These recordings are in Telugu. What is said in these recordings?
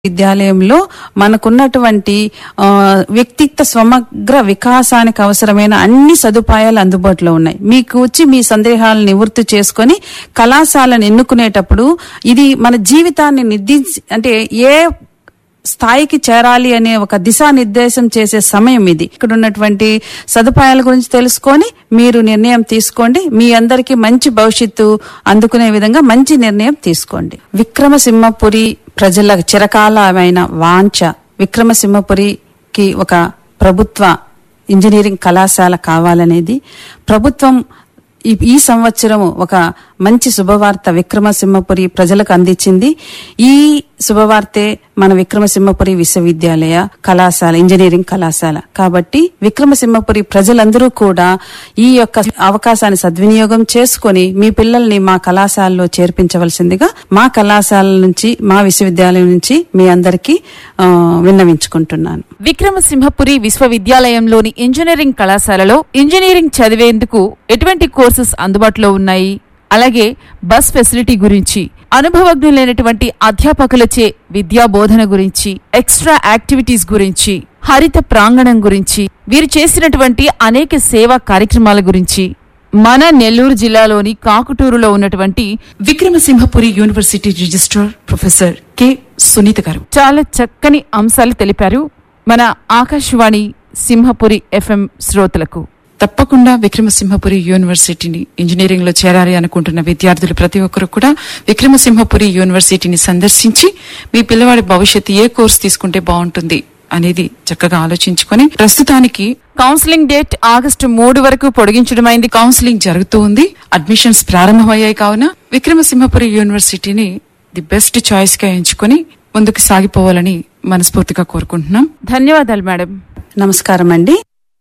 విద్యాలయంలో మనకున్నటువంటి ఆ, వ్యక్తిత్వ సమగ్ర వికాసానికి అవసరమైన అన్ని సదుపాయాలు అందుబాటులో ఉన్నాయి మీకు వచ్చి మీ సందేహాలను నివృత్తి చేసుకొని కళాశాలను ఎన్నుకునేటప్పుడు ఇది మన జీవితాన్ని నిర్దించి అంటే ఏ స్థాయికి చేరాలి అనే ఒక దిశానిర్దేశం చేసే సమయం ఇది ఇక్కడ ఉన్నటువంటి సదుపాయాల గురించి తెలుసుకొని మీరు నిర్ణయం తీసుకోండి మీ అందరికీ మంచి భవిష్యత్తు అందుకునే విధంగా మంచి నిర్ణయం తీసుకోండి విక్రమసింహపురి ప్రజల చిరకాలమైన వాంఛ విక్రమసింహపురికి ఒక ప్రభుత్వ ఇంజనీరింగ్ కళాశాల కావాలనేది ప్రభుత్వం ఈ ఈ సంవత్సరం ఒక మంచి శుభవార్త విక్రమసింహపురి ప్రజలకు అందించింది ఈ శుభవార్తే మన విక్రమసింహపురి విశ్వవిద్యాలయ కళాశాల ఇంజనీరింగ్ కళాశాల కాబట్టి విక్రమసింహపురి ప్రజలందరూ కూడా ఈ యొక్క అవకాశాన్ని సద్వినియోగం చేసుకొని మీ పిల్లల్ని మా కళాశాలలో చేర్పించవలసిందిగా మా కళాశాల నుంచి మా విశ్వవిద్యాలయం నుంచి మీ అందరికీ ఆ, విన్నవించుకుంటున్నాను విక్రమసింహపురి విశ్వవిద్యాలయంలోని ఇంజనీరింగ్ కళాశాలలో ఇంజనీరింగ్ చదివేందుకు ఎటువంటి కోర్సెస్ అందుబాటులో ఉన్నాయి అలాగే బస్ ఫెసిలిటీ గురించి అనుభవజ్ఞులైనటువంటి అధ్యాపకులచే విద్యా బోధన గురించి ఎక్స్ట్రా యాక్టివిటీస్ గురించి హరిత ప్రాంగణం గురించి వీరు చేసినటువంటి అనేక సేవా కార్యక్రమాల గురించి మన నెల్లూరు జిల్లాలోని కాకుటూరులో ఉన్నటువంటి Vikramasimhapuri university registrar professor K Sunitha గారు చాలా చక్కని అంశాలు తెలిపారు మన ఆకాశవాణి సింహపురి ఎఫ్ఎం శ్రోతలకు తప్పకుండా విక్రమసింహపురి యూనివర్సిటీని ఇంజనీరింగ్ లో చేరాలి అనుకుంటున్న విద్యార్థులు ప్రతి ఒక్కరు కూడా విక్రమసింహపురి యూనివర్సిటీని సందర్శించి మీ పిల్లవాడి భవిష్యత్తు ఏ కోర్సు తీసుకుంటే బాగుంటుంది అనేది చక్కగా ఆలోచించుకొని ప్రస్తుతానికి కౌన్సిలింగ్ డేట్ ఆగస్టు మూడు వరకు పొడిగించడమైంది కౌన్సిలింగ్ జరుగుతూ ఉంది అడ్మిషన్స్ ప్రారంభమయ్యాయి కావున విక్రమసింహపురి యూనివర్సిటీని ది బెస్ట్ చాయిస్ గా ఎంచుకొని ముందుకు సాగిపోవాలని మనస్ఫూర్తిగా కోరుకుంటున్నాం ధన్యవాదాలు మేడం నమస్కారం అండి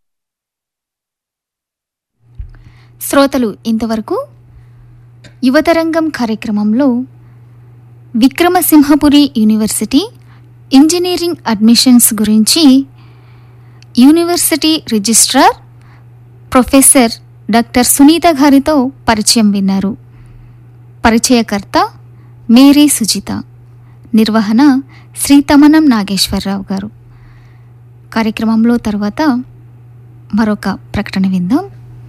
శ్రోతలు ఇంతవరకు యువతరంగం కార్యక్రమంలో విక్రమసింహపురి యూనివర్సిటీ ఇంజనీరింగ్ అడ్మిషన్స్ గురించి university registrar professor doctor Sunitha గారితో పరిచయం విన్నారు పరిచయకర్త మేరీ సుజిత నిర్వహణ శ్రీతమనం నాగేశ్వరరావు గారు కార్యక్రమంలో తర్వాత మరొక ప్రకటన విందాం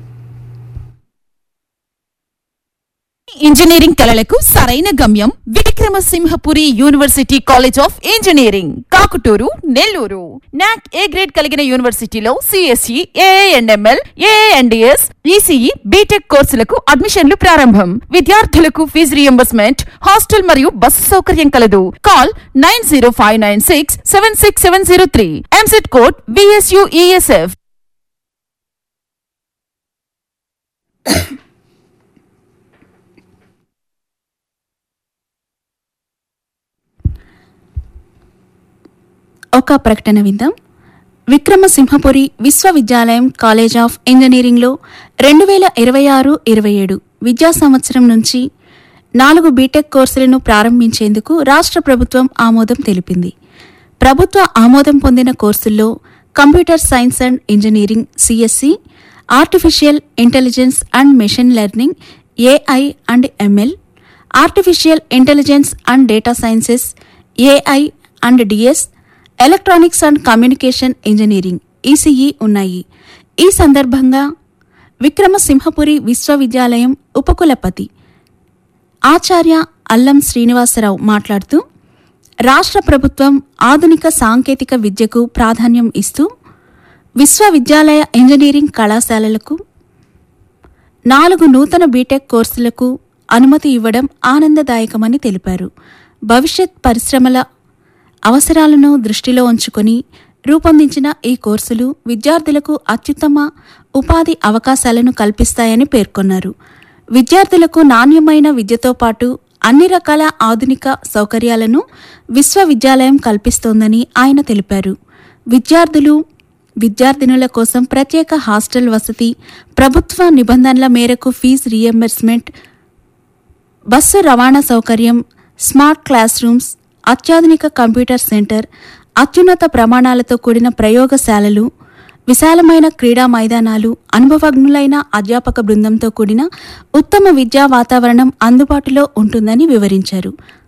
ఇంజనీరింగ్ కళలకు సరైన గమ్యం Vikramasimhapuri university college of engineering Kakuturu Nellore NAAC A grade కలిగిన యూనివర్సిటీలో CSE AIML AIDS ECE BTech కోర్సులకు అడ్మిషన్లు ప్రారంభం విద్యార్థులకు ఫీజు రియంబర్స్మెంట్ హాస్టల్ మరియు బస్సు సౌకర్యం కలదు call nine zero five nine six seven six seven zero three EAMCET code VSUESF ఒక ప్రకటన విందాం విక్రమసింహపురి విశ్వవిద్యాలయం కాలేజ్ ఆఫ్ ఇంజనీరింగ్లో రెండు వేల ఇరవై ఆరు ఇరవై ఏడు విద్యా సంవత్సరం నుంచి నాలుగు బీటెక్ కోర్సులను ప్రారంభించేందుకు రాష్ట్ర ప్రభుత్వం ఆమోదం తెలిపింది ప్రభుత్వ ఆమోదం పొందిన కోర్సుల్లో computer science and engineering CSC artificial intelligence and machine learning AI and ML artificial intelligence and data sciences AI and DS electronics and communication engineering ECE ఉన్నాయి ఈ సందర్భంగా విక్రమసింహపురి విశ్వవిద్యాలయం ఉపకులపతి ఆచార్య అల్లం శ్రీనివాసరావు మాట్లాడుతూ రాష్ట్ర ప్రభుత్వం ఆధునిక సాంకేతిక విద్యకు ప్రాధాన్యం ఇస్తూ విశ్వవిద్యాలయ ఇంజనీరింగ్ కళాశాలలకు నాలుగు నూతన బీటెక్ కోర్సులకు అనుమతి ఇవ్వడం ఆనందదాయకమని తెలిపారు భవిష్యత్ పరిశ్రమల అవసరాలను దృష్టిలో ఉంచుకొని రూపొందించిన ఈ కోర్సులు విద్యార్థులకు అత్యుత్తమ ఉపాధి అవకాశాలను కల్పిస్తాయని పేర్కొన్నారు విద్యార్థులకు నాణ్యమైన విద్యతో పాటు అన్ని రకాల ఆధునిక సౌకర్యాలను విశ్వవిద్యాలయం కల్పిస్తోందని ఆయన తెలిపారు విద్యార్థులు విద్యార్థినుల కోసం ప్రత్యేక హాస్టల్ వసతి ప్రభుత్వ నిబంధనల మేరకు ఫీజు రియంబర్స్మెంట్ బస్సు రవాణా సౌకర్యం స్మార్ట్ క్లాస్ రూమ్స్ అత్యాధునిక కంప్యూటర్ సెంటర్ అత్యున్నత ప్రమాణాలతో కూడిన ప్రయోగశాలలు విశాలమైన క్రీడా మైదానాలు అనుభవజ్ఞులైన అధ్యాపక బృందంతో కూడిన ఉత్తమ విద్యా వాతావరణం అందుబాటులో ఉంటుందని వివరించారు